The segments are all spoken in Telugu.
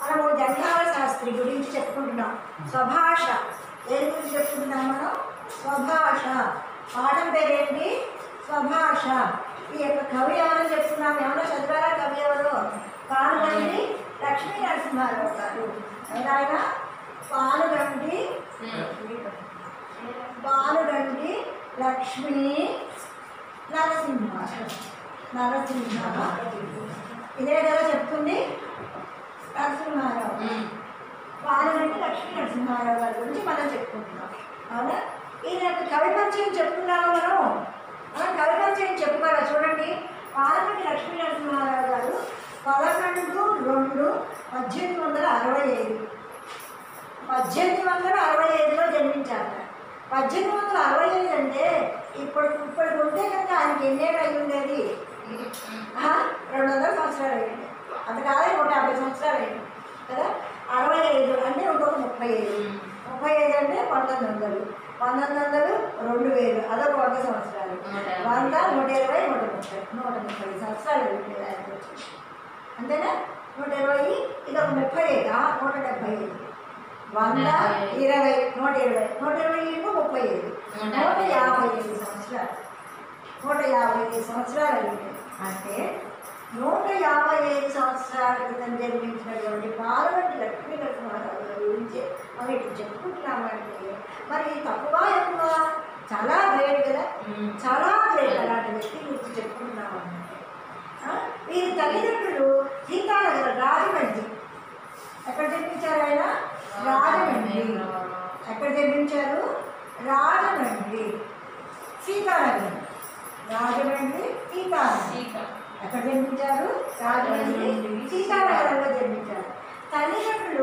మనము జంధ్యాల శాస్త్రి గురించి చెప్పుకుంటున్నాం స్వభాష దేని గురించి చెప్పుకుంటున్నాం మనం స్వభాష పాఠం పేరేంటి స్వభాష ఈ యొక్క కవి ఎవరని చెప్తున్నాం ఎవరో చదివారా కవి ఎవరు పానుగండి లక్ష్మీ నరసింహారావు గారు ఆయన పానుగండి పానుగండి లక్ష్మీ నరసింహ నరసింహ ఇదే కదా చెప్తుంది నరసింహారావు పానుగండి లక్ష్మీ నరసింహారావు గారి గురించి మనం చెప్పుకుంటున్నాం అవునా ఈయన యొక్క కవి పరిచయం చెప్పుకున్నాము మనం ఆ, కవి పరిచయం చెప్పుకోవాలా చూడండి పాలకంటి లక్ష్మీ నరసింహారావు గారు పదకొండు రెండు పద్దెనిమిది వందల అరవై ఐదు పద్దెనిమిది వందల అరవై ఐదులో జన్మించారు పద్దెనిమిది వందల అరవై ఐదు అంటే ఇప్పుడు ఇప్పటికి ఉంటే కనుక ఆయనకి ఎన్నేళ్ళు అయి ఉండేది ఆ, రెండు వందల సంవత్సరాలు అయ్యింది అంత కాదే నూట యాభై సంవత్సరాలు అయ్యింది కదా అరవై ఐదు అంటే ఇంకొక ముప్పై ఐదు ముప్పై ఐదు అంటే పంతొమ్మిది వందలు పంతొమ్మిది వందలు రెండు వేలు అదొక వంద సంవత్సరాలు వంద నూట ఇరవై నూట ముప్పై నూట ముప్పై సంవత్సరాలు అయ్యింది ఆయనకు వచ్చి. అంతేనా నూట ఇరవై ఇది ఒక ముప్పై ఐదు ఆ, నూట డెబ్బై ఐదు వంద ఇరవై నూట ఇరవై నూట ఇరవై ఇంటూ ముప్పై ఐదు నూట యాభై ఐదు సంవత్సరాలు నూట యాభై ఐదు సంవత్సరాలు అయింది అంటే నూట యాభై ఐదు సంవత్సరాల క్రితం జన్మించినటువంటి పార్వతి లక్ష్మీ నరసింహారావు గారి గురించి మనం ఇప్పుడు చెప్పుకుంటున్నామంటే మరి తక్కువ ఎక్కువ చాలా గ్రేట్ కదా చాలా గ్రేట్ అలాంటి వ్యక్తి గురించి చెప్పుకుంటున్నాం అన్నమాట ఆ, వీరి తల్లిదండ్రులు సీతానగర్ రాజమండ్రి ఎక్కడ జన్మించారు ఆయన రాజమండ్రి ఎక్కడ జన్మించారు రాజమండ్రి సీతానగర్ రాజమండ్రి సీతానగర్ ఎక్కడ జన్మించారు రాజమండ్రి సీతానగరంలో జన్మించారు తల్లిదండ్రులు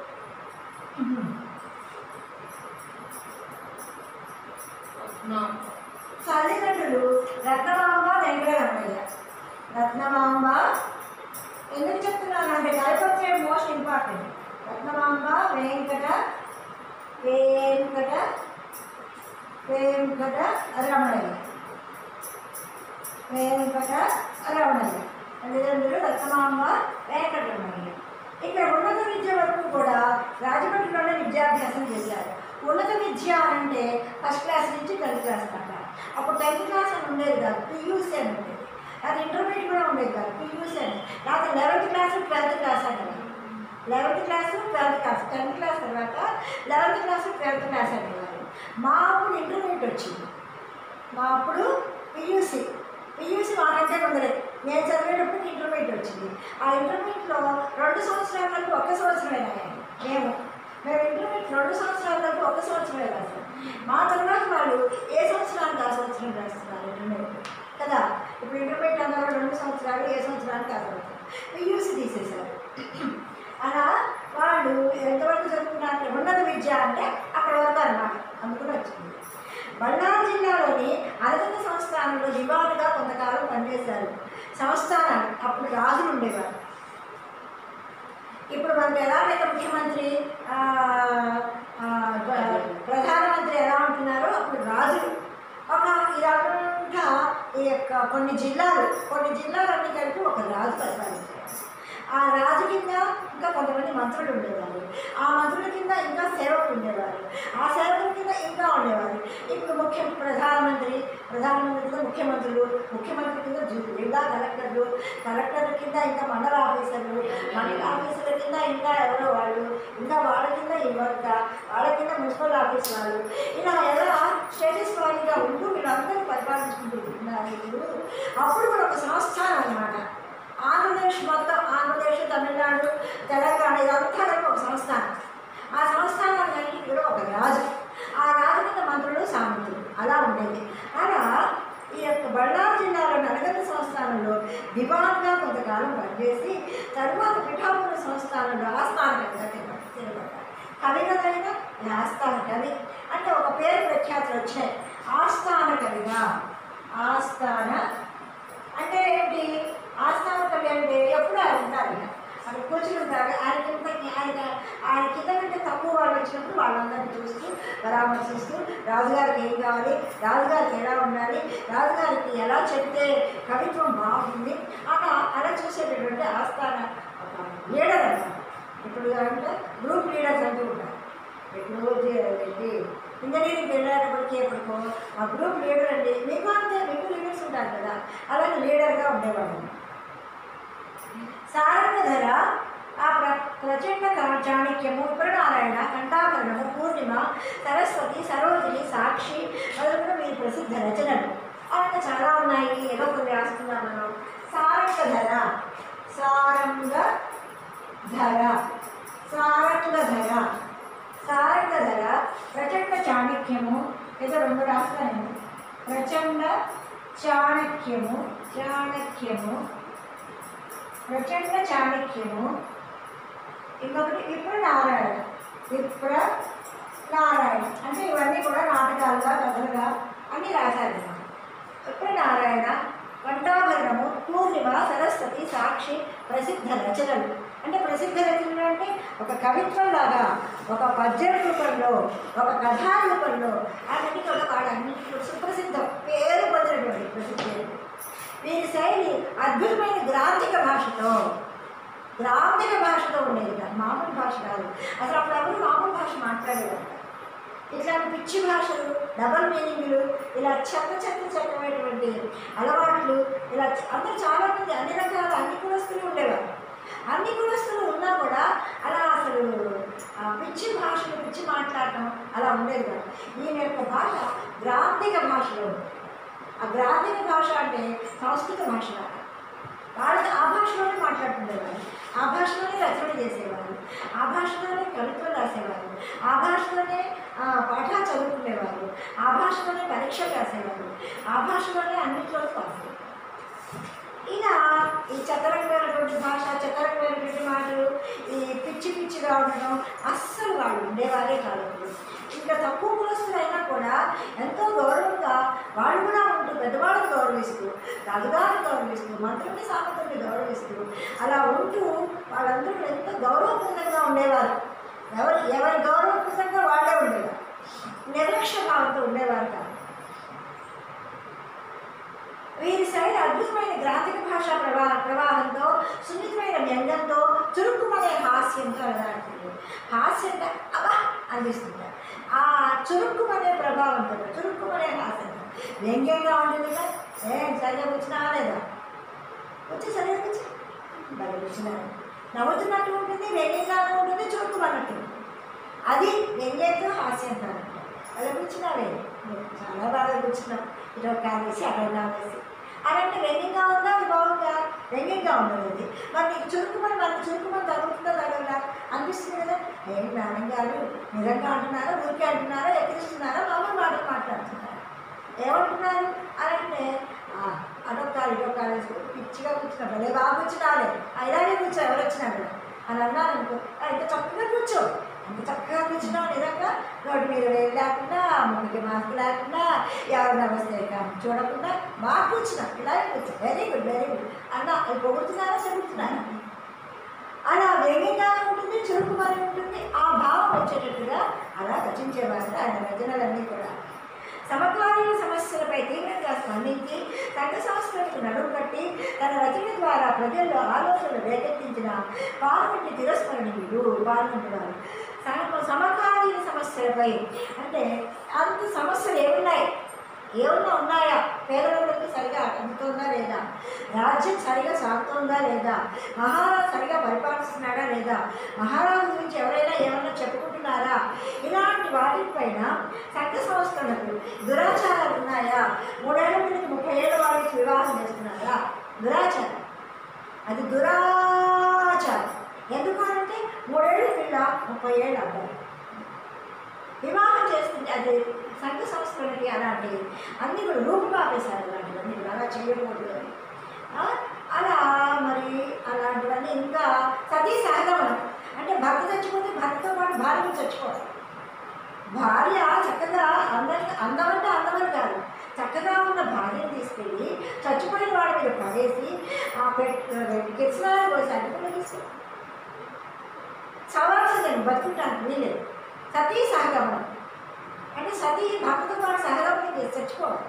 తల్లిదండ్రులు రత్నమాంబ వెంకటరమయ్య రత్నమాంబ ఎందుకు చెప్తున్నాను అంటే గణపతి మోస్ట్ ఇంపార్టెంట్ రత్నమాంబ వెంకట వెంకట వెంకట రమణయ్య వెంకట రమణయ్య తల్లిదండ్రులు రత్నమాంబ వెంకటరమణయ్య ఇక్కడ ఉన్నత విద్య వరకు కూడా రాజమండ్రిలోనే విద్యాభ్యాసం చేశారు ఉన్నత విద్య అంటే ఫస్ట్ క్లాస్ నుంచి టెన్త్ క్లాస్ దాకా అప్పుడు టెన్త్ క్లాస్ అని ఉండేది కాదు పియూసీ అని ఉండేది అది ఇంటర్మీడియట్ కూడా ఉండేది కాదు పియూసీ అని తర్వాత లెవెన్త్ క్లాస్ ట్వెల్త్ క్లాస్ అనేవారు eleventh class twelfth class tenth class తర్వాత లెవెన్త్ క్లాస్ ట్వెల్త్ క్లాస్ అనేవారు మా అప్పుడు ఇంటర్మీడియట్ వచ్చింది మా అప్పుడు పియూసీ పియూసీ మాకంటే ముందరే నేను చదివేటప్పుడు ఇంటర్మీడియట్ వచ్చింది ఆ ఇంటర్మీడియట్లో రెండు సంవత్సరాల వరకు ఒక సంవత్సరమే రాయాలి మేము మేము ఇంటర్మీడియట్ రెండు సంవత్సరాల వరకు ఒక సంవత్సరమే రాస్తాం మా తర్వాత వాళ్ళు ఏ సంవత్సరానికి ఆ సంవత్సరం రాస్తున్నారు ఇంటర్మీడియట్ కదా ఇప్పుడు ఇంటర్మీడియట్ అందరూ రెండు సంవత్సరాలు ఏ సంవత్సరానికి ఆ సంవత్సరం పియూసీ తీసేశారు అలా వాళ్ళు ఎంతవరకు చదువుకున్నారు ఉన్నత విద్య అంటే అక్కడ వరకు అన్నమాట అందుకని వచ్చింది బళ్ళారి జిల్లాలోని అరవింద సంస్థానంలో దివానుగా కొంతకాలం పనిచేశారు సంస్థానాలు అప్పుడు రాజులు ఉండేవారు ఇప్పుడు మనకు ఎలాగైతే ముఖ్యమంత్రి ఆ, ఆ, ప్ర- ప్రధానమంత్రి ఎలా ఉంటున్నారో అప్పుడు రాజులు ఒక ఇదంతా ఈ యొక్క కొన్ని జిల్లాలు కొన్ని జిల్లాలన్నీ కలిపి ఒక రాజు పరిపాలించారు ఆ రాజు కింద ఇంకా కొంతమంది మంత్రులు ఉండేవారు ఆ మంత్రుల కింద ఇంకా సేవకులు ఉండేవారు ఆ సేవకుల కింద ఇంకా ఉండేవారు ఇప్పుడు ముఖ్య ప్రధానమంత్రి ప్రధానమంత్రి కింద ముఖ్యమంత్రులు ముఖ్యమంత్రి కింద జి- జిల్లా కలెక్టర్లు కలెక్టర్ల కింద ఇంకా మండల ఆఫీసర్లు మండల ఆఫీసర్ల కింద ఇంకా ఎవరో వాళ్ళు ఇంకా వాళ్ళ కింద ఇవ్వక వాళ్ళ కింద మున్సిపల్ ఆఫీస్ వాళ్ళు ఇలా ఎలా స్టేటస్ వారీగా ఉంటూ వీళ్ళందరూ పరిపాలించుకుంటున్నారు ఇప్పుడు అప్పుడు కూడా ఒక సంస్థానం అన్నమాట ఆంధ్రప్రదేశ్ మొత్తం ఆంధ్రప్రదేశ్ తమిళనాడు తెలంగాణ ఇదంతా కలిపి ఒక సంస్థానం ఆ సంస్థానానికి కూడా ఒక రాజు ఆ రాజు కింద మంత్రులు సామంతులు అలా ఉండేది అలా ఈ యొక్క బళ్ళారి జిల్లాలో నడగత సంస్థానంలో దివాన్గా కొంతకాలం పనిచేసి తరువాత పిఠాపుర సంస్థానంలో ఆస్థానంగా స్థిరపడ్డారు కవి కదైనా ఆస్థాన కవి అంటే ఒక పేరు ప్రఖ్యాతులు వచ్చాయి ఆస్థాన కవిగా ఆస్థాన అంటే ఏంటి ఆస్థాన కవి అంటే ఎప్పుడు ఆయన ఉంటారు ఇక. అక్కడ కూర్చుని ఉంటారు ఆయన కింద ఆయన ఆయన కింద కంటే తక్కువ వాళ్ళు వచ్చినప్పుడు వాళ్ళందరినీ చూస్తూ పరామర్శిస్తూ రాజుగారికి ఏం కావాలి రాజుగారికి ఎలా ఉండాలి రాజుగారికి ఎలా చెప్తే కవిత్వం బాగుంది అలా అలా చూసేటటువంటి ఆస్థాన ఒక లీడర్ అన్నమాట ఇప్పుడు అంటే గ్రూప్ లీడర్స్ అంటూ ఉంటారు ఇప్పుడు ఏంటి ఇంజనీరింగ్ వెళ్ళేటప్పటికి ఎప్పటికో ఆ గ్రూప్ లీడర్ అండి మీకు అంతే మీకు లీడర్స్ ఉంటారు కదా అలాగే లీడర్గా ఉండేవాడు సారంగధర ఆ ప్ర ప్రచండ కా- చాణక్యము ఉపరనారాయణ కంఠాభరణము పూర్ణిమ సరస్వతి సరోజిని సాక్షి మొదలుగా మీ ప్రసిద్ధ రచనలు అలాగే చాలా ఉన్నాయి ఏదో కొన్ని రాసుకున్నాం మనం సారంగధర సారంగ ధర సారంగధర సారంగధర ప్రచండ చాణక్యము ఏదో రెండు రాస్తాను ప్రచండ చాణక్యము చాణక్యము ప్రచండ చాణక్యము ఇంకొకటి విప్ర నారాయణ విప్ర నారాయణ అంటే ఇవన్నీ కూడా నాటకాలుగా కథలుగా అన్నీ రాశారు అన్నమాట. విప్ర నారాయణ కంఠాభరణము పూర్ణిమ సరస్వతి సాక్షి ప్రసిద్ధ రచనలు అంటే ప్రసిద్ధ రచనలు అంటే ఒక కవిత్వం లాగా ఒక పద్యం రూపంలో ఒక కథా రూపంలో అన్నిటి కూడా వాడన్నింటిలో సుప్రసిద్ధం పేరు పొందినటువంటి ప్రసిద్ధి వీరి శైలి అద్భుతమైన గ్రాంధిక భాషతో గ్రాంధిక భాషతో ఉండేది కాదు మామూలు భాష కాదు అసలు అప్పుడు ఎవరు మామూలు భాష మాట్లాడేవారు కాదు. ఇట్లాంటి పిచ్చి భాషలు డబల్ మీనింగ్లు ఇలా చెత్త చెత్త చెత్తమైనటువంటి అలవాట్లు ఇలా చ- అందరూ చాలామంది అన్ని రకాల అన్ని కులస్తులు ఉండేవారు అన్ని కులస్తులు ఉన్నా కూడా అలా అసలు ఆ పిచ్చి భాషలు పిచ్చి మాట్లాడటం అలా ఉండేది కాదు ఈయన యొక్క భాష గ్రాంధిక భాషలో ఉంది. ఆ గ్రాంధిక భాష అంటే సంస్కృత భాష లాగా వాళ్ళకి ఆ భాషలోనే మాట్లాడుతుండేవారు ఆ భాషలోనే రచన చేసేవారు ఆ భాషలోనే కవిత్వం రాసేవారు ఆ భాషలోనే ఆ, పాఠాలు చదువుకునేవారు ఆ భాషలోనే పరీక్షలు రాసేవారు ఆ భాషలోనే అన్నింటిలో పాస్ ఇలా ఈ చతరంగమైనటువంటి భాష చతరంగమైనటువంటి మాటలు ఈ పిచ్చి పిచ్చిగా ఉండడం అస్సలు వాళ్ళు ఉండేవారే కాదు అప్పుడు. ఇంకా తక్కువ కులస్తులైనా కూడా ఎంతో గౌరవంగా వాళ్ళు కూడా ఉంటూ పెద్దవాళ్ళని గౌరవిస్తూ రాజుగారిని గౌరవిస్తూ మంత్రుల్ని సామంతుల్ని గౌరవిస్తూ అలా ఉంటూ వాళ్ళందరూ కూడా ఎంతో గౌరవపూర్ణంగా ఉండేవారు ఎవరు ఎవరి గౌరవపూర్ణంగా వాళ్ళే ఉండేవారు నిర్లక్ష్య భావంతో ఉండేవారు కాదు వీరి శైలి అద్భుతమైన గ్రాంధిక భాషా ప్రవా ప్రవాహంతో సున్నితమైన వ్యంగ్యంతో చురుక్కుమనే హాస్యంతో అలవాడుతుంది హాస్యంగా అబ్బా అనిపిస్తుంటారు ఆ చురుక్కుమనే ప్రభావంతో చురుక్కుమనే హాస్యంతో వ్యంగ్యంగా ఉంటుంది కదా ఏం సరిగా కూర్చున్నా లేదా వచ్చి సరిగా కూర్చో బాగా కూర్చున్నారు నవ్వుతున్నట్టు ఉంటుంది వ్యంగ్యంగానే ఉంటుంది చురుక్కుమన్నట్టు ఉంటుంది. అది వ్యంగ్యంతో హాస్యంతో అంటారు అలా కూర్చున్నావే చాలా బాగా కూర్చున్నావు ఇటు కాలేసి అక్కడ కాలేసి అలాంటి వ్యంగ్యంగా ఉందా అది బాగుందా వ్యంగ్యంగా ఉండదు అది మరి నీకు చురుకుమని మనకి చురుకుమని తగ్గుతుందా తగ్గదా అనిపిస్తుంది కదా ఏం మేడం గారు నిజంగా అంటున్నారా ఊరికే అంటున్నారా ఎక్కిరిస్తున్నారా మామూలు మాటలు మాట్లాడుతున్నారా ఏమంటున్నారు అని అంటే "ఆ, అదొక కాలు ఇదొక కాలు వేసుకుని పిచ్చిగా కూర్చున్నా భలే బాగా కూర్చున్నాలే ఇలాగే కూర్చో ఎవరు వచ్చినా కూడా అని అన్నారు అనుకో "ఆ, ఇంత చక్కగా కూర్చో అంత చక్కగా కూర్చున్నావు నిజంగా రోడ్డు మీద వేలు లేకుండా ముగ్గురికి మాస్క్ లేకుండా ఎవరు నమస్తే కాదు చూడకుండా బాగా కూర్చున్నాం ఇలాగే కూర్చో వెరీ గుడ్ వెరీ గుడ్ అన్న అది పొగుడుతున్నారా చెబుతున్నారా అలా వేగంగానే ఉంటుంది చురుకుగానే ఉంటుంది ఆ భావం వచ్చేటట్టుగా అలా రచించేవారు ఆయన రచనలన్నీ కూడా సమకాలీన సమస్యలపై తీవ్రంగా స్పందించి సంఘ సంస్కృతికి నడుము కట్టి తన రచన ద్వారా ప్రజల్లో ఆలోచనలు రేకెత్తించిన పార్లమెంట్ తిరస్మరణీయులు పార్లమెంట్ వారు సమ- సమకాలీన సమస్యలపై అంటే అంత సమస్యలు ఏమున్నాయి ఏమన్నా ఉన్నాయా పేదవాళ్ళకి సరిగా అందుతుందా లేదా రాజ్యం సరిగా సాగుతుందా లేదా మహారాజు సరిగా పరిపాలిస్తున్నాడా లేదా మహారాజు గురించి ఎవరైనా ఏమన్నా చెప్పుకుంటున్నారా ఇలాంటి వాటిపైన సంఘ సంస్థలకు దురాచారాలు ఉన్నాయా మూడేళ్ల పిల్లకి ముప్పై ఏళ్ళ వాళ్ళకి వివాహం చేస్తున్నారా దురాచారం అది దురాచారం ఎందుకు అంటే మూడేళ్ల పిల్ల ముప్పై ఏళ్ళ అబ్బాయి వివాహం చేస్తుంటే అది సంఘ సంస్కృతికి అలాంటి అన్ని కూడా రూపుమాపేశారు అలాంటివన్నీ కూడా అలా చేయకూడదు అని ఆ, అలా మరి అలాంటివన్నీ ఇంకా సతీ సహగమనం అంటే భర్త చచ్చిపోతే భర్తతో పాటు భార్య కూడా చచ్చిపోవాలి భార్య చక్కగా అందరి అందమంటే అందమని కాదు చక్కగా ఉన్న భార్యను తీసుకెళ్ళి చచ్చిపోయిన వాడి మీద పడేసి ఆ పెట్ కిరసనాలు పోసి అడ్డుకుని తీసుకు చదవాల్సిందండి బతుకుంటానికి వీలేదు సతీ సహగమనం అంటే సతీ భక్తుతో పాటు సహగమనం చేసి చచ్చిపోవాలి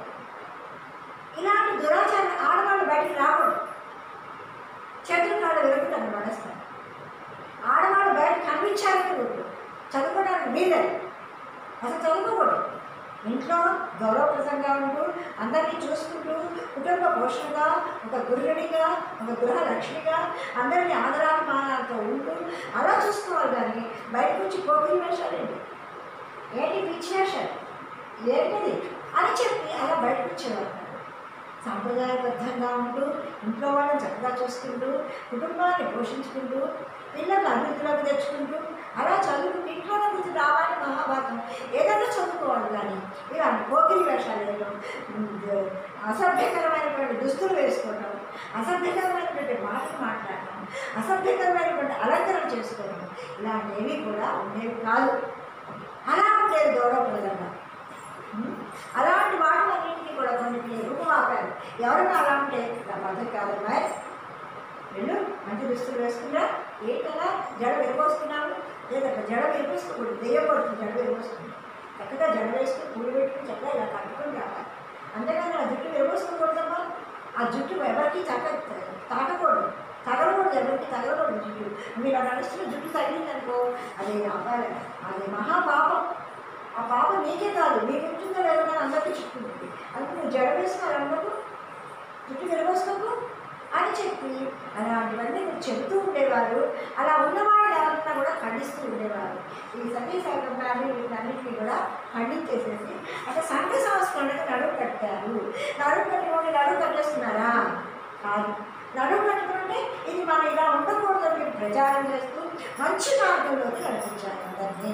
ఇలాంటి దురాచారం ఆడవాళ్ళు బయటికి రాకూడదు చేతులు కాళ్ళు విరగకుండా పడేస్తారు ఆడవాళ్ళు బయట మీదే అసలు చదువుకోకూడదు ఇంట్లో గౌరవప్రదంగా ఉంటూ అందరినీ చూసుకుంటూ కుటుంబ పోషణగా ఒక గృహిణిగా ఒక గృహ లక్ష్మిగా అందరినీ ఆదరాభిమానాలతో ఉంటూ అలా చూసుకోవాలి కానీ బయటకు వచ్చి కోపిలి వేషాలు ఏంటి ఏంటి పిచ్చి వేషాలు ఏంటిది అని చెప్పి అలా బయటకు వచ్చేవారు సాంప్రదాయబద్ధంగా ఉంటూ ఇంట్లో వాళ్ళని చక్కగా చూసుకుంటూ కుటుంబాన్ని పోషించుకుంటూ పిల్లలు అభివృద్ధిలోకి తెచ్చుకుంటూ అలా చదువుకుంటూ ఇంట్లోనే గుర్తు రావాలి మహాభారతం ఏదైనా చదువుకోవాలి కానీ ఇలా పోకిరి వేషాలు వేయడం ఉమ్, అసభ్యకరమైనటువంటి దుస్తులు వేసుకోవడం అసభ్యకరమైనటువంటి మాటలు మాట్లాడటం అసభ్యకరమైనటువంటి అలంకరణ చేసుకోవడం ఇలాంటివి కూడా ఉండేవి కాదు అలా ఉండేది గౌరవప్రదంగా ఉమ్, అలాంటి వాటిలన్నింటినీ కూడా కొన్నింటిని రూపమాపారు ఎవరైనా అలా ఉంటే నా పద్ధతి కాదమ్మా వెళ్ళు మంచి దుస్తులు వేసుకున్నా ఏంటలా జడ విరపోస్తున్నావు లేదక్క జడ విరపోసుకోకూడదు దెయ్యం పడుతుంది జడ విరపోస్తుంది చక్కగా జడ వేసుకుని పూలు పెట్టుకుని చక్కగా ఇలా కట్టుకుని రావాలి అంతేగాని ఆ జుట్టు విరపోసుకోకూడదమ్మా ఆ జుట్టు ఎవరికి చక్క తాకకూడదు తగలకూడదు ఎవరికి తగలకూడదు జుట్టు మీరు ఆ నడుస్తున్న జుట్టు తగిలిందనుకో అది అబ్బాయి అది మహాపాపం ఆ పాపం నీకే కాదు నీకు ఉంటుందో లేదో కానీ అందరికీ చుట్టుకుంటుంది అందుకు నువ్వు జడ వేసుకున్నారు అందరూ జుట్టు విరబోసుకోకు అని చెప్పి అలాంటివన్నీ మీరు చెబుతూ ఉండేవారు అలా ఉన్నవాళ్ళు ఎవరన్నా కూడా ఖండిస్తూ ఉండేవారు ఈ సతీ సంకల్పాన్ని వీటన్నిటిని కూడా ఖండించేసేసి అంటే సంఘ సంస్కరణకు నడువు కట్టారు నడువు కట్టుకోండి నడువు కట్టేస్తున్నారా కాదు నడువు కట్టుకుంటే ఇది మనం ఇలా ఉండకూడదని చెప్పి ప్రచారం చేస్తూ మంచి మార్గంలోకి నడిపించారు అందరినీ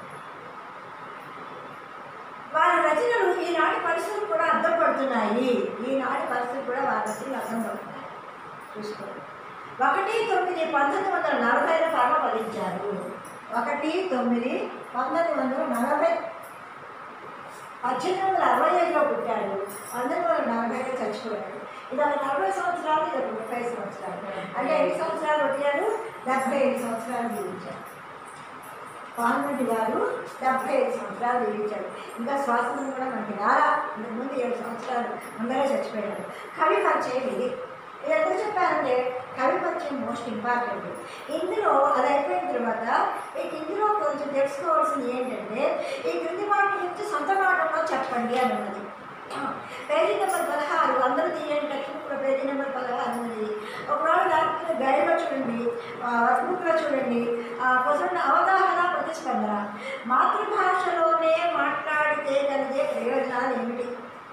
వారి రచనలు ఈనాటి పరిస్థితులు కూడా అర్థం పడుతున్నాయి ఈనాటి పరిస్థితులు కూడా వారి రచనలు అర్థం పడుతున్నాయి చూసుకోండి ఒకటి తొమ్మిది పంతొమ్మిది వందల నలభైలో పరమపదించారు ఒకటి తొమ్మిది పంతొమ్మిది వందల నలభై పద్దెనిమిది వందల అరవై ఐదులో పుట్టాడు పంతొమ్మిది వందల నలభైలో చచ్చిపోయాడు ఇది ఒక నలభై సంవత్సరాలు ఇది ఒక ముప్పై సంవత్సరాలు అంటే ఎన్ని సంవత్సరాలు పుట్టాడు డెబ్బై ఐదు సంవత్సరాలు జీవించాడు పార్లమెంట్ గారు డెబ్బై ఐదు సంవత్సరాలు జీవించాడు ఇంకా స్వాతంత్రం కూడా మనకి రాలా ఇంతకుముందు ఏడు సంవత్సరాలు ముందరే చచ్చిపోయాడు కవి పరిచయం ఇది ఇది ఎందుకు చెప్పారంటే కవి పరిచయం మోస్ట్ ఇంపార్టెంట్ ఇందులో అది అయిపోయిన తర్వాత మీకు ఇందులో కొంచెం తెలుసుకోవాల్సింది ఏంటంటే ఈ క్రింది వాటి గురించి సొంత మాటల్లో చెప్పండి అని ఉన్నది పేజీ నెంబర్ పదహారు అందరూ తీయండి టెక్స్ట్ బుక్లో పేజీ నెంబర్ పదహారు ఉన్నది ఒకవేళ దాంట్లో గైడ్లో చూడండి వర్క్ బుక్లో చూడండి కొంచెం అవగాహన ప్రతిస్పందన మాతృభాషలోనే మాట్లాడితే కలిగే ప్రయోజనాలు ఏమిటి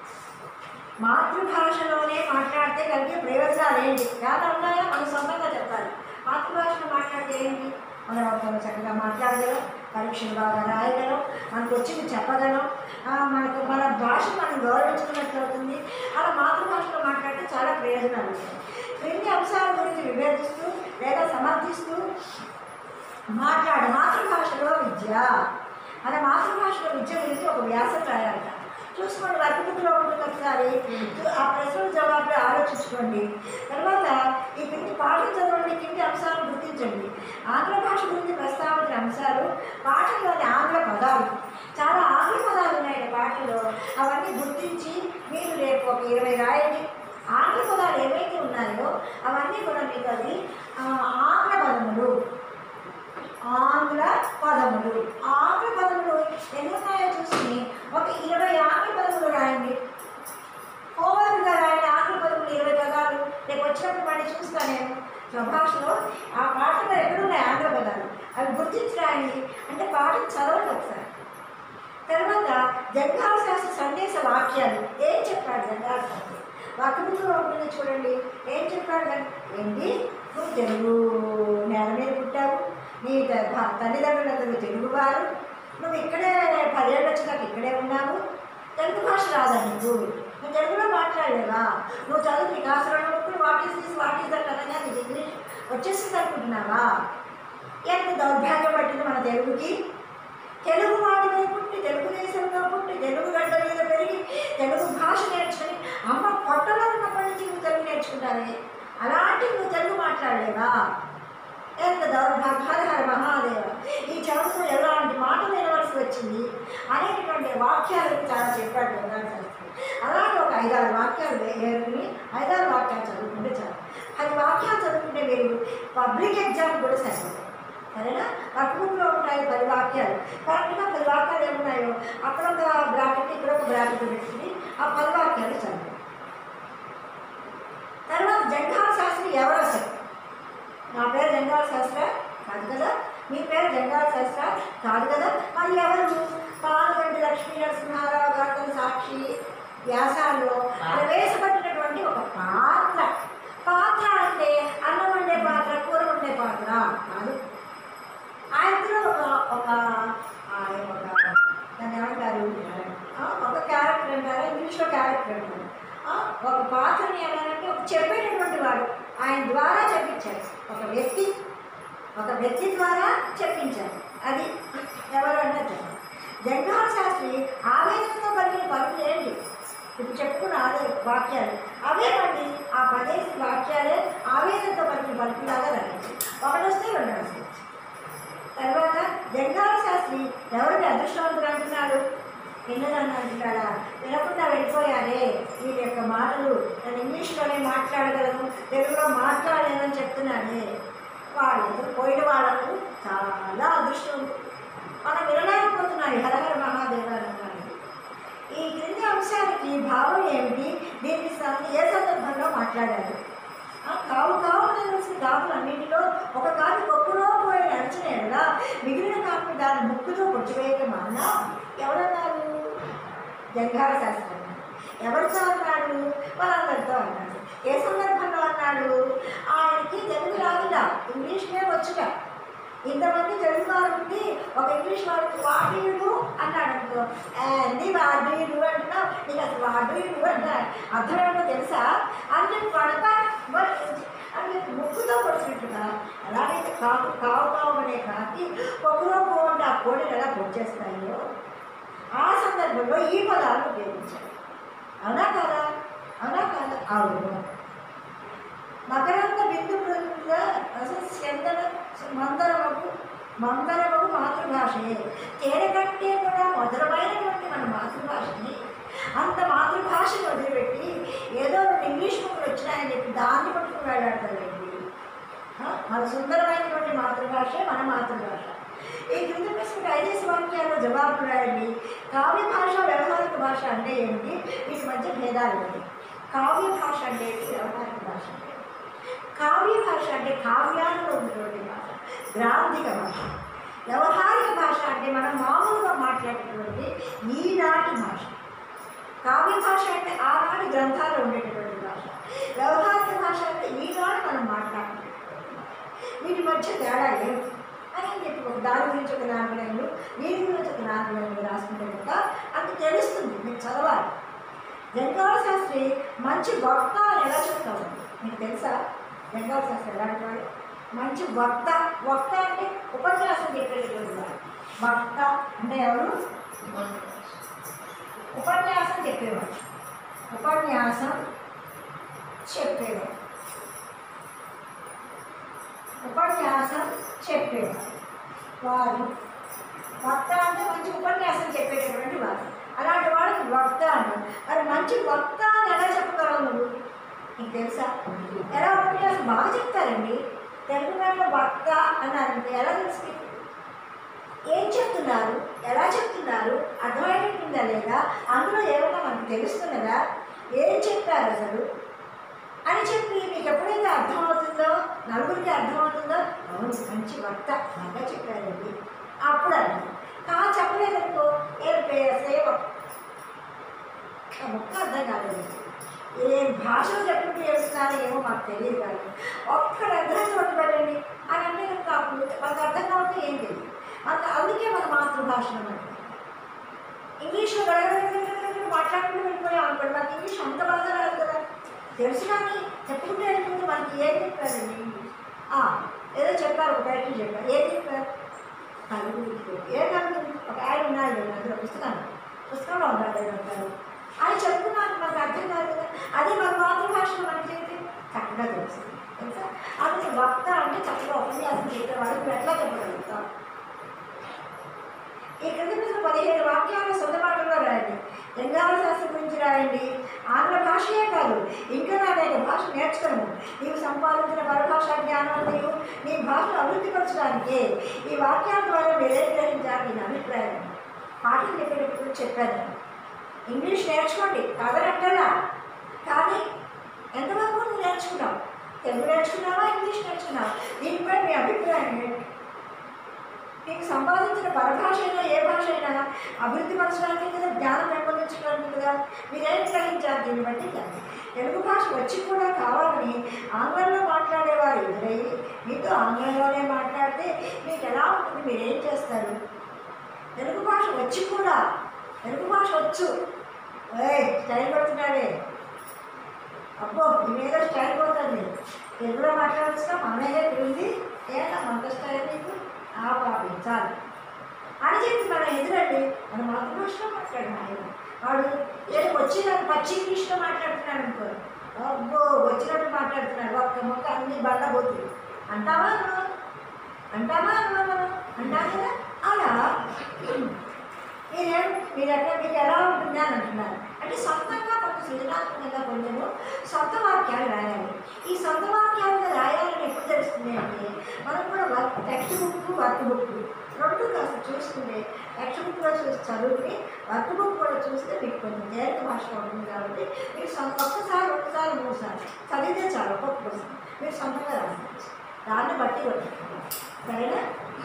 మాతృభాషలోనే మాట్లాడితే కలిగే ప్రయోజనాలు ఏంటి చాలా ఉన్నాయో మనం సొంతంగా చెప్పాలి మాతృభాషలో మాట్లాడితే ఏంటి మనం ఒకరితో చక్కగా మాట్లాడగలం పరీక్షలు బాగా రాయగలం మనకు వచ్చింది చెప్పగలం ఆ, మనకు మన భాష మనం గౌరవించుకున్నట్లు అవుతుంది అలా మాతృభాషలో మాట్లాడితే చాలా ప్రయోజనాలు ఉంటాయి క్రింది అంశాల గురించి విభేదిస్తూ లేదా సమర్థిస్తూ మాట్లాడు మాతృభాషలో విద్య మన మాతృభాషలో విద్య గురించి ఒక వ్యాసం రాయాలట చూసుకోండి వర్గబుక్లో ఉంటుంది ఒకసారి ఆ ప్రశ్నల జవాబులు ఆలోచించుకోండి తర్వాత ఈ కింది పాఠం చదవండి కింది అంశాలను గుర్తించండి ఆంగ్ల భాష గురించి ప్రస్తావించిన అంశాలు పాఠంలోని ఆంగ్ల పదాలు చాలా ఆంగ్ల పదాలు ఉన్నాయి ఈ పాటలో అవన్నీ గుర్తించి మీరు రేపు ఒక ఇరవై రాయండి ఆంగ్ల పదాలు ఏవైతే ఉన్నాయో అవన్నీ కూడా మీకు అది ఆ, ఆంగ్ల పదములు ఆంగ్ల పదములు ఆంగ్ల పదములు ఎన్ని ఉన్నాయో చూసి ఒక ఇరవై ఆంగ్ల పదములు రాయండి హోంవర్క్గా రాయండి ఆంగ్ల పదములు ఇరవై పదాలు రేపు వచ్చినప్పుడు మళ్ళీ చూస్తాను నేను స్వభాషలో ఆ పాటలో ఎక్కడున్నాయి ఆంగ్ల పదాలు అవి గుర్తించి రాయండి అంటే పాటను చదవండి ఒకసారి తర్వాత జంగాల శాస్త్ర సందేశ వాక్యాలు ఏం చెప్పాడు జంగాల శాస్త్రి వాక్యములో ఉంటుంది చూడండి ఏం చెప్పాడు అంటే, ఏంటి నువ్వు తెలుగు నేల మీద పుట్టావు నీ త- భా- తల్లిదండ్రులందరూ తెలుగువారు నువ్వు ఇక్కడే పదేళ్ళు వచ్చినాక ఇక్కడే ఉన్నావు తెలుగు భాష రాదా నీకు నువ్వు తెలుగులో మాట్లాడలేవా నువ్వు చదువు నీకు అవసరం ఉన్నప్పుడు what is this what is that అనగా నీకు ఇంగ్లీష్ వచ్చేసింది అనుకుంటున్నావా ఎంత దౌర్భాగ్యం పట్టింది మన తెలుగుకి తెలుగు వాడిలో పుట్టి తెలుగుదేశంలో పుట్టి తెలుగు గడ్డ మీద పెరిగి తెలుగు భాష నేర్చుకుని అమ్మ పొట్టలో ఉన్నప్పటి నుంచి నువ్వు తెలుగు నేర్చుకుంటావే అలాంటి నువ్వు తెలుగు మాట్లాడలేవా ఎంత దౌర్భాగ్య హర హర మహాదేవ ఈ చదువుతో ఎలాంటి మాటలు వినవలసి వచ్చింది అనేటటువంటి వాక్యాలు చాలా చెప్పాడు గంగాధర శాస్త్రి అలాంటి ఒక ఐదారు వాక్యాలు వే- ఏరుకుని ఐదారు వాక్యాలు చదువుకుంటే చాలు పది వాక్యాలు చదువుకుంటే మీరు పబ్లిక్ ఎగ్జామ్ కూడా సరిపోతుంది సరేనా వర్క్ బుక్లో ఉంటాయి ఉన్నాయి పది వాక్యాలు కరెక్ట్గా పది వాక్యాలు ఏమున్నాయో అక్కడ ఒక బ్రాకెట్ ఇక్కడ ఒక బ్రాకెట్ పెట్టుకుని ఆ పది వాక్యాలు చదివి తర్వాత జంగాల శాస్త్రి ఎవరు అసలు నా పేరు జంగాల శాస్త్ర కాదు కదా మీ పేరు జంగాల శాస్త్ర కాదు కదా మరి ఎవరు పాల్గొండి లక్ష్మీ నరసింహారావు గారు సాక్షి వ్యాసాల్లో ప్రవేశపెట్టినటువంటి ఒక పాత్ర పాత్ర అంటే అన్నం వండే పాత్ర కూర వండే పాత్ర కాదు ఆయనలో ఒక ఒక ఆయన ఒక దాన్ని ఏమంటారు ఆ, ఒక క్యారెక్టర్ అంటారు ఇంగ్లీష్లో క్యారెక్టర్ అంటారు ఆ, ఒక పాత్రని ఏమంటే ఒక చెప్పేటటువంటి వాడు ఆయన ద్వారా చెప్పించారు ఒక వ్యక్తి ఒక వ్యక్తి ద్వారా చెప్పించారు అది ఎవరు అంటే చెప్పండి జంగాల శాస్త్రి ఆవేశంతో పలికిన పలుకులు ఏంటి ఇప్పుడు చెప్పుకున్న అదే వాక్యాలు అవే మళ్ళీ ఆ పదేసి వాక్యాలే ఆవేశంతో పలికిన పలుకులాగా రాయించి ఒకటి వస్తే రెండు వస్తాయి తర్వాత జంగాల శాస్త్రి ఎవరిని అదృష్టవంతుడు అంటున్నాడు విన్నదాన్ని అంటున్నాడా వినకుండా వెళ్ళిపోయారే వీరి యొక్క మాటలు నేను ఇంగ్లీష్లోనే మాట్లాడగలను తెలుగులో మాట్లాడలేనని చెప్తున్నాడే వాళ్ళందరూ పోయిన వాళ్ళకు చాలా అదృష్టం మనం వినలేకపోతున్నాడు హరహర మహాదేవాలన్నాడు ఈ క్రింది అంశానికి భావం ఏమిటి దీనికి సం- ఏ సందర్భంలో మాట్లాడారు ఆ కావు కావు తెలిసిన కాకులన్నింటిలో ఒక కాకి కొక్కులో పోయి నడిచినేలా మిగిలిన కాకులు దాని ముక్కుతో కొట్టివేయక మాన్నా ఎవరన్నారు జంగార శాస్త్రం ఎవరితో అన్నాడు వాళ్ళందరితో అన్నాడు ఏ సందర్భంలో అన్నాడు ఆయనకి తెలుగు రాదుగా ఇంగ్లీష్మే వచ్చుట ఇంతమంది తెలుగు వారు ఉండి ఒక ఇంగ్లీష్ వాడికి వాడీయుడు అన్నాడు అనుకో నీ వాడీయుడు అంటున్నావు నీకు అసలు వాడీయుడు అంటాడు అర్థం ఏంటో తెలుసా అంటే పడక అంటే ముక్కుతో పొడిచినట్టుగా అలాగైతే కాకు కావు కావు అనే కాకి పొక్కులో పోవంటే ఆ కోడిలు ఎలా పొడిచేస్తాయో ఆ సందర్భంలో ఈ పదాలు ఉపయోగించారు అవునా కదా అవునా కదా అవును మకరంద బిందు బృంద అసలు స్కందన మందరమకు మందరమకు మాతృభాషయే తేనె కంటే కూడా మధురమైనటువంటి మన మాతృభాషని అంత మాతృభాషను వదిలిపెట్టి ఏదో రెండు ఇంగ్లీష్ బుక్లు వచ్చినాయని చెప్పి దాన్ని పట్టుకుని వెళ్ళాడతారండి మన సుందరమైనటువంటి మాతృభాష మన మాతృభాష ఈ క్రింద ప్రశ్నకు ఐదేసి వాక్యాల్లో జవాబు రాయండి కావ్య భాష వ్యవహారిక భాష అంటే ఏమిటి వీటి మధ్య భేదాలు ఉన్నాయి కావ్య భాష అంటే ఏంటి వ్యవహారిక భాష అంటే ఏంటి? కావ్య భాష అంటే కావ్యాలలో ఉన్నటువంటి భాష గ్రాంధిక భాష వ్యవహారిక భాష అంటే మనం మామూలుగా మాట్లాడేటువంటి ఈనాటి భాష కావ్య భాష అంటే ఆనాటి గ్రంథాల్లో ఉండేటటువంటి భాష వ్యవహారిక భాష అంటే ఈనాడు మనం మాట్లాడుతున్నటువంటి భాష వీటి మధ్య తేడా ఏమిటి అని చెప్పి ఒక దాని గురించి ఒక నాలుగు లైన్లు వీటి గురించి ఒక నాలుగు లైన్లు రాసుకుంటే కనుక అది తెలుస్తుంది మీకు చదవాలి జంగాల శాస్త్రి మంచి వక్త అని ఎలా చెప్తాము మీకు తెలుసా జంగాల శాస్త్రి ఎలాంటి వాడు మంచి వక్త వక్త అంటే ఉపన్యాసం చెప్పేటటువంటి వాడు వక్త అంటే ఎవరు ఉపన్యాసం చెప్పేవాడు ఉపన్యాసం చెప్పేవాడు ఉపన్యాసం చెప్పేవాడు వారు వక్త అంటే మంచి ఉపన్యాసం చెప్పేటటువంటి వారు అలాంటి వాడికి వక్త అంటారు మరి మంచి వక్త అని ఎలా చెప్పగలవు నువ్వు నీకు తెలుసా ఎలా ఉపన్యాసం బాగా చెప్తారండి తెలుగు వాళ్ళ వక్త అన్నారంటే ఎలా తెలుసు మీకు? ఏం చెప్తున్నారు ఎలా చెప్తున్నారు అర్థమయ్యేటుందా లేదా అందులో ఏమైనా మనకు తెలుస్తున్నదా ఏం చెప్పారు అసలు అని చెప్పి మీకు ఎప్పుడైతే అర్థమవుతుందో నలుగురికి అర్థమవుతుందో అవును మంచి వక్త బాగా చెప్పారండి అప్పుడు అర్థం కా చెప్పలేదనుకో ఏం సేవ ఆ ముక్క అర్థం కాలేదు ఏ భాషలో చెప్పుకుంటూ చేస్తున్నారో ఏమో మాకు తెలియదు కానీ ఒక్కడ అర్థం పెట్టండి అని అంటే కనుక అప్పుడు మనకు అర్థం కాబట్టి ఏం తెలియదు మనకు అందుకే మన మాతృభాషను మనకి ఇంగ్లీష్లో గడగడ మాట్లాడుకుంటూ వెళ్ళిపోయాం అనుకోండి మనకి ఇంగ్లీష్ అంత బాగా రాదు కదా తెలుసు కానీ చెప్పుకుంటూ వెళ్ళిపోతే మనకి ఏం చెప్పారండి ఇంగ్లీష్ ఆ, ఏదో చెప్పారు ఒక టైటిల్ చెప్పారు ఏం చెప్పారు కలుగు ఏ కలుగు ఒక ఆయన ఉన్నాడు అందులో పుస్తకం పుస్తకంలో ఉన్నాడు ఆయన ఉంటారు ఆయన చెప్పుకున్నాను మనకు అర్థం కాదు కదా అదే మన మాతృభాషలో మనకి చెప్తే చక్కగా తెలుస్తుంది తెలుసా అందుకే వక్త అంటే చక్కగా ఉపన్యాసం చెప్పేవాడు నువ్వు ఎట్లా చెప్పగలుగుతావు ఈ క్రింద మీద పదిహేడు వాక్యాలు సొంత మాటల్లో రాయండి లింగాల శాస్త్రం గురించి రాయండి ఆంగ్ల భాషయే కాదు ఇంకా నా అనేక భాష నేర్చుకోను నీవు సంపాదించిన పరభాషా జ్ఞానం నీవు నీ భాషను అభివృద్ధిపరచడానికి ఈ వాక్యాల ద్వారా మీరేం గ్రహించాలి నా అభిప్రాయం పాటలు చెప్పేటప్పుడు చెప్పాను ఇంగ్లీష్ నేర్చుకోండి కాదనంటారా కానీ ఎంతవరకు నువ్వు నేర్చుకున్నావు తెలుగు నేర్చుకున్నావా ఇంగ్లీష్ నేర్చుకున్నావా దీనిపై మీ అభిప్రాయం ఏంటి మీకు సంపాదించిన పరభాష అయినా ఏ భాష అయినా అభివృద్ధి పరచడానికి కదా జ్ఞానం పెంపొందించడానికి కదా మీరేం గ్రహించారు దీన్ని బట్టి కానీ తెలుగు భాష వచ్చి కూడా కావాలని ఆంగ్లంలో మాట్లాడేవారు ఎదురయ్యి మీతో ఆంగ్లంలోనే మాట్లాడితే మీకు ఎలా ఉంటుంది మీరేం చేస్తారు తెలుగు భాష వచ్చి కూడా తెలుగు భాష వచ్చు ఏయ్ స్టైల్ పడుతున్నాడే అబ్బో నీ మీద స్టైల్ పోతుంది తెలుగులో మాట్లాడుతున్నా మనమే తిరిగింది ఏనా మంత స్టైల్ నీకు ఆ పాపి చాలు అని చెప్పి మన ఎదురండి మన మాతృభాషలో మాట్లాడు ఆయన వాడు ఏదో వచ్చి నాకు పచ్చి ఇంగ్లీష్లో మాట్లాడుతున్నాడు అనుకో అబ్బో వచ్చినట్టు మాట్లాడుతున్నాడు ఒక్క మొక్క అన్ని బండబోతుంది అంటావా నువ్వు అంటావా నువ్వు మనం అంటాం కదా అలా మీరేం మీరు ఎక్కడ మీకు ఎలా ఉంటుంది అని అంటున్నారు అంటే సొంతంగా కొంచెం సృజనాత్మకంగా కొంచెము సొంత వాక్యాలు రాయాలి ఈ సొంత వాక్యాలుగా రాయాలని ఎప్పుడు తెలుస్తుంది అంటే మనం కూడా work textbook workbook రెండు కాస్త చూసుకుంటే టెక్స్ట్ బుక్లో చూసి చదువుకుని వర్క్ బుక్ కూడా చూస్తే మీకు కొంచెం తేలిక భాషలో ఉంటుంది కాబట్టి మీరు సొంత ఒక్కసారి ఒకసారి మూడు సార్లు చదివితే చాలు ఒక్కొక్క కోసం మీరు సొంతంగా రాసుకోవచ్చు దాన్ని బట్టి కొట్టుకోవాలి సరేనా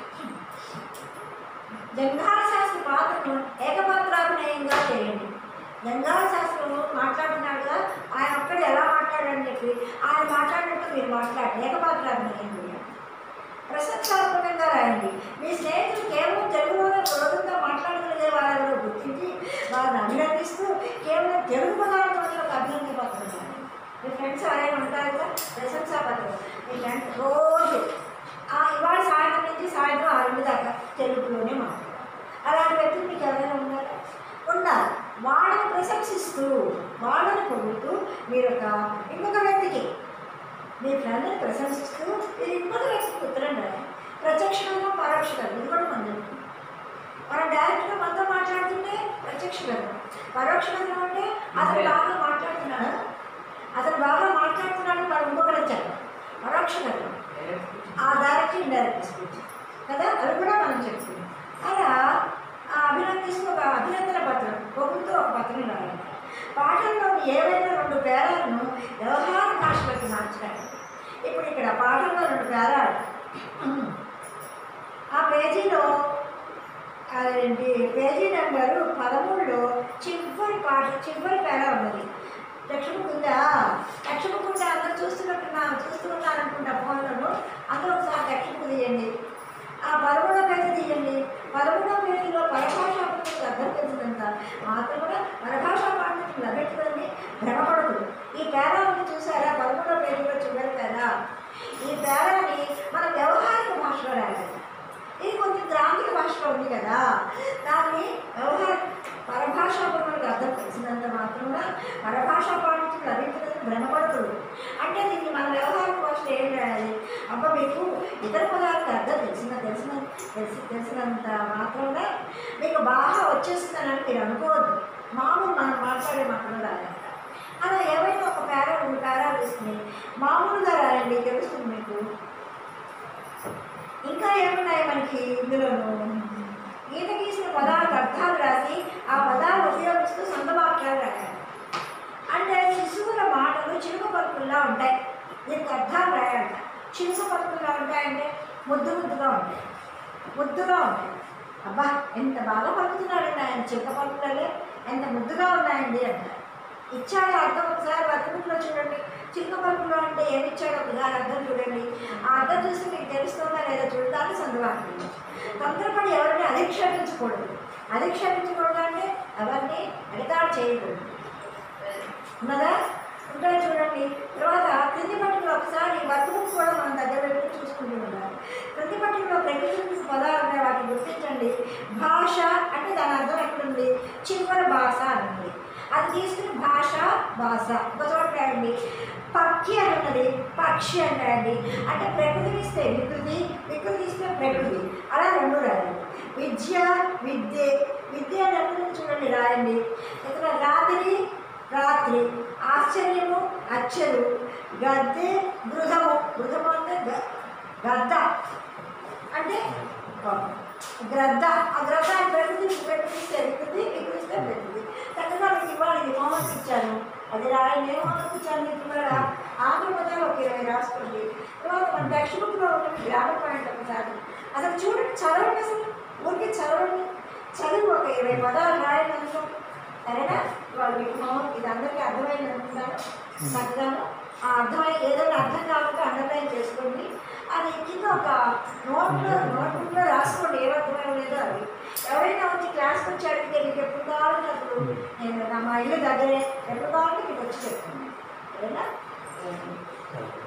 జంగాల శాస్త్ర పాత్రను ఏకపాత్రాభినయంగా చేయండి జంగాల శాస్త్రము మాట్లాడుతున్నాడు కదా ఆయన ఒక్కడ ఎలా మాట్లాడని చెప్పి ఆయన మాట్లాడినట్టు మీరు మాట్లాడండి ఏకపాత్రాభినయం చేయండి ప్రశంసాత్మకంగా రాయండి మీ స్నేహితులు కేవలం తెలుగులోనే సులభంగా మాట్లాడగలిగే వారెవరో గుర్తించి వారిని అభినందిస్తూ కేవలం తెలుగు పదార్థంలో అభినందిపోతున్నారు మీ ఫ్రెండ్స్ ఎవరైనా ఉంటారు కదా ప్రశంసా పత్రం మీ ఫ్రెండ్స్ రోజు ఆ, ఇవాళ సాయంత్రం నుంచి సాయంత్రం ఆరు దాకా తెలుగులోనే మాట్లాడాలి అలాంటి వ్యక్తులు మీకు ఎవరైనా ఉన్నారా ఉన్నారు వాళ్ళని ప్రశంసిస్తూ వాళ్ళని పొగుడుతూ మీరు ఒక ఇంకొక వ్యక్తికి మీ ఫ్రెండ్ని ప్రశంసిస్తూ మీరు ఇంకొక వ్యక్తికి ఉత్తరం రాయాలి ప్రత్యక్షంగా పరోక్షంగా ఇది కూడా మనం చెప్తుంది మనం డైరెక్ట్గా మనతో మాట్లాడుతుంటే ప్రత్యక్షంగా పరోక్షంగా అంటే అతను బాగా మాట్లాడుతున్నాడు అతను బాగా మాట్లాడుతున్నాడు మనం ఇంకొకటి చెప్పాలి పరోక్షంగా ఆ డైరెక్ట్ ఇండైరెక్ట్ స్పీచ్ కదా అవి కూడా మనం చెప్తున్నాం అలా ఆ అభినందిస్తూ ఒక అభినందన పత్రం పొగుడుతూ ఒక పత్రం రాయాలి పాఠంలోని ఏవైనా రెండు పేరాలను వ్యవహార భాషలోకి మార్చడానికి ఇప్పుడు ఇక్కడ పాఠంలో రెండు పేరాలు ఆ పేజీలో అదేంటి పేజీ నెంబరు పదమూడులో చివరి పాట చివరి పేర ఉన్నది లక్ష్మకు ఉందా లక్ష్మకు ఉంటే అందరు చూస్తున్నట్టున్నా చూస్తున్నారనుకుంటా ఫోన్లను అందరూ ఒకసారి లక్ష్మకు తీయండి ఆ పదమూడో పేజీ తీయండి పదమూడో పేజీలో పరభాషా పండితులు అర్థం తెలిసినంత మాత్రం కూడా పరభాషా పండితులు లభించదని భ్రమపడదు ఈ పేరాన్ని చూసారా పదమూడో పేజీలో చివరి పేరా ఈ పేరాని మన వ్యవహారిక భాషలో రాయాలి ఇది కొంచెం గ్రాంధిక భాషలో ఉంది కదా దాన్ని వ్యవహార పరభాషా మనకు అర్థం తెలిసినంత మాత్రమే పరభాషా పాండిత్యం లభించదని భ్రమపడకూడదు అంటే దీన్ని మన వ్యవహారిక భాషలో ఏం రాయాలి అబ్బా మీకు ఇతర పదాలకు అర్థం తెలిసిన తెలిసిన తెలిసి తెలిసినంత మాత్రమే మీకు బాగా వచ్చేస్తుందని మీరు అనుకోవద్దు మామూలు మనం మాట్లాడే మాటలు రాయాలి అలా ఏవైనా ఒక పేరా రెండు పేరాలు తీసుకుని మామూలుగా రాయండి తెలుస్తుంది మీకు ఇంకా ఏమున్నాయి మనకి ఇందులోను ఈత గీసిన పదాలకు అర్థాలు రాసి ఆ పదాలు ఉపయోగిస్తూ సొంత వాక్యాలు రాయాలి అంటే శిశువుల మాటలు చిలుక పలుకుల్లా ఉంటాయి దీనికి అర్థాలు రాయాలంట చిలుక పలుకుల్లా ఉంటాయంటే ముద్దు ముద్దుగా ఉంటాయి ముద్దుగా ఉంటాయి అబ్బా ఎంత బాగా పలుకుతున్నాడండి ఆయన చిలుక పలుకులే ఎంత ముద్దుగా ఉన్నాయండి అంటారు ఇచ్చాడు అర్థం ఒకసారి వర్తబుక్లో చూడండి చిలుక పలుకులో అంటే ఏమి ఇచ్చాడో ఒకసారి అర్థం చూడండి ఆ అర్థం చూసి మీకు తెలుస్తుందా లేదా చూడడానికి సందర్భాన్ని తొందరపడి ఎవరిని అధిక్షేపించకూడదు అధిక్షేపించకూడదు అంటే ఎవరిని అడితాడు చేయకూడదు ఉన్నదా ఉంటాయి చూడండి తర్వాత క్రింది పట్టికలో ఒకసారి వర్క్ కూడా మనం దగ్గర పెట్టి చూసుకుంటూ ఉండాలి క్రింది పట్టికలో ప్రకృతి పదాలు ఉన్నాయి వాటిని గుర్తించండి భాష అంటే దాని అర్థం ఎక్కడుంది చివరి భాష అని ఉంది అది తీసుకుని భాష భాష ఒక చోట రాయండి పక్షి అని ఉన్నది పక్షి అని రాయండి అంటే ప్రకృతిని ఇస్తే వికృతి వికృతి ఇస్తే ప్రకృతి అలా రెండు రాయండి విద్య విద్య విద్య అని ఎక్కడ ఉంది చూడండి రాయండి ఇక్కడ రాత్రి రాత్రి ఆశ్చర్యము అచ్చరు గద్దె గృహము గృహము అంటే గ- గద్ద అంటే గ్రద్ద ఆ గ్రద్ద అని పెడుతుంది పెట్టిస్తే ఎక్కుతుంది ఎక్కువస్తే పెడుతుంది చక్కగా మీకు ఇవ్వాలి ఇది హోంవర్క్ ఇచ్చాను అది రాయి నేను హోంవర్క్ ఇచ్చాను మీకు ఇవాళ ఆంధ్ర పదాలు ఒక ఇరవై రాసుకోండి తర్వాత మన టెక్స్ట్ బుక్లో ఉంటుంది గ్రామర్ పాయింట్ ఒకసారి అసలు చూడండి చదవండి అసలు ఊరికి చదవండి చదివి ఒక ఇరవై పదాలు రాయండి అనుకో సరేనా ఇవాళ మీకు హోంవర్క్ ఇది అందరికీ అర్థమైంది అనుకుంటాను చక్కగాను ఆ అర్థమై ఏదైనా అర్థం కాకుండా అండర్లైన్ చేసుకోండి అది కింద ఒక నోట్లో నోట్బుక్లో రాసుకోండి ఏ అర్థమైన లేదో అది ఎవరైనా వచ్చి క్లాస్కి వచ్చి అడిగితే మీకు ఎప్పుడు కావాలంటే అప్పుడు నేను నా మా ఇల్లు దగ్గరే ఎప్పుడు కావాలంటే మీకు వచ్చి చెప్తాను సరేనా